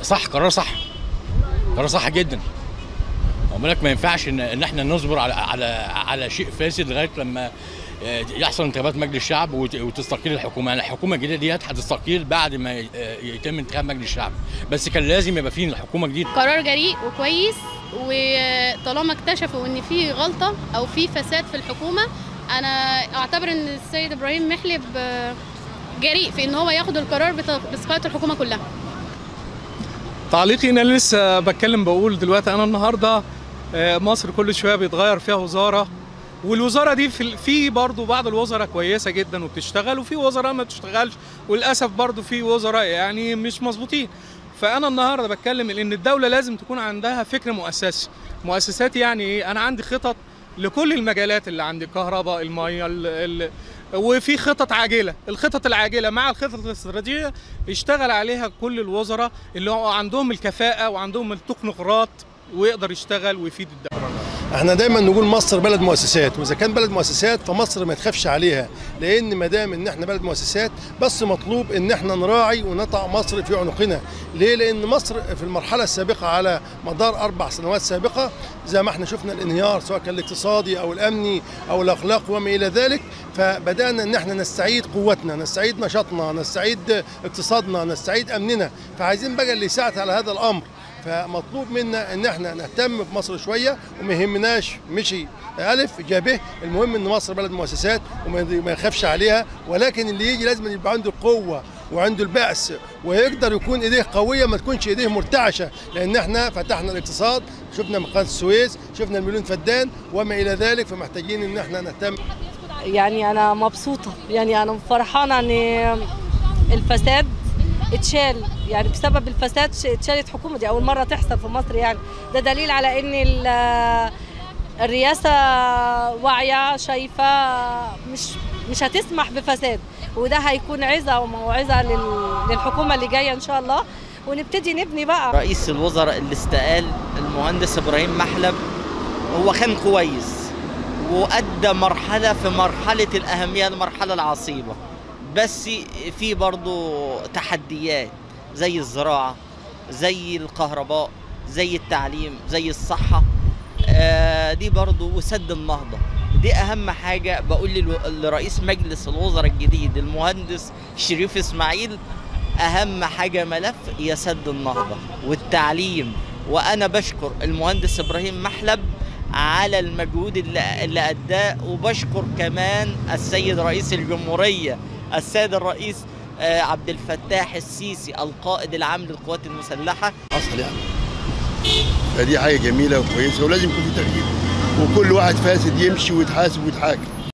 صح قرار صح قرار صح جدا خد بالك ما ينفعش ان ان احنا نصبر على على على شيء فاسد لغايه لما آه، يحصل انتخابات مجلس الشعب وت- وتستقيل الحكومه يعني الحكومه الجديده ديت هتستقيل بعد ما ي- آه، يتم انتخاب مجلس الشعب بس كان لازم يبقى فيه حكومه جديده قرار جريء وكويس وطالما اكتشفوا ان في غلطه او في فساد في الحكومه انا اعتبر ان السيد ابراهيم محلب آه، جريء في ان هو ياخد القرار بت- باسقاط الحكومه كلها تعليقي انا لسه بتكلم بقول دلوقتي انا النهارده آه، مصر كل شويه بيتغير فيها وزاره والوزاره دي في في برضه بعض الوزراء كويسه جدا وبتشتغل وفي وزراء ما بتشتغلش وللاسف برضه في وزراء يعني مش مظبوطين فانا النهارده بتكلم ان الدوله لازم تكون عندها فكر مؤسسي مؤسسات يعني ايه انا عندي خطط لكل المجالات اللي عندي الكهرباء الميه ال ال وفي خطط عاجله الخطط العاجله مع الخطط الاستراتيجيه يشتغل عليها كل الوزراء اللي هو عندهم الكفاءه وعندهم التكنوقراط ويقدر يشتغل ويفيد الدوله احنا دايما نقول مصر بلد مؤسسات واذا كان بلد مؤسسات فمصر ما تخافش عليها لان ما دام ان احنا بلد مؤسسات بس مطلوب ان احنا نراعي ونطع مصر في عنقنا ليه لان مصر في المرحله السابقه على مدار اربع سنوات سابقه زي ما احنا شفنا الانهيار سواء كان الاقتصادي او الامني او الاخلاق وما الى ذلك فبدانا ان احنا نستعيد قوتنا نستعيد نشاطنا نستعيد اقتصادنا نستعيد امننا فعايزين بقى اللي يساعد على هذا الامر فمطلوب منا ان احنا نهتم بمصر شويه وما يهمناش مشي الف جا ب المهم ان مصر بلد مؤسسات وما ما يخافش عليها ولكن اللي يجي لازم يبقى عنده القوه وعنده البأس ويقدر يكون ايديه قويه ما تكونش ايديه مرتعشه لان احنا فتحنا الاقتصاد شفنا قناه السويس شفنا المليون فدان وما الى ذلك فمحتاجين ان احنا نهتم يعني انا مبسوطه يعني انا فرحانه ان الفساد اتشال يعني بسبب الفساد ش- اتشالت حكومه دي اول مره تحصل في مصر يعني ده دليل على ان ال- الرئاسه واعيه شايفه مش مش هتسمح بفساد وده هيكون عظه وموعظه لل- للحكومه اللي جايه ان شاء الله ونبتدي نبني بقى رئيس الوزراء اللي استقال المهندس ابراهيم محلب هو كان كويس وادى مرحله في مرحله الاهميه المرحله العصيبه بس في برضه تحديات زي الزراعه زي الكهرباء زي التعليم زي الصحه آه، دي برضه وسد النهضه دي اهم حاجه بقول للو- لرئيس مجلس الوزراء الجديد المهندس شريف اسماعيل اهم حاجه ملف هي سد النهضه والتعليم وانا بشكر المهندس ابراهيم محلب على المجهود اللي, اللي اداه وبشكر كمان السيد رئيس الجمهوريه السيد الرئيس آه، عبد الفتاح السيسي القائد العام للقوات المسلحه حصل يعني فدي حاجه جميله وكويسه ولازم يكون في تغيير وكل واحد فاسد يمشي ويتحاسب ويتحاكم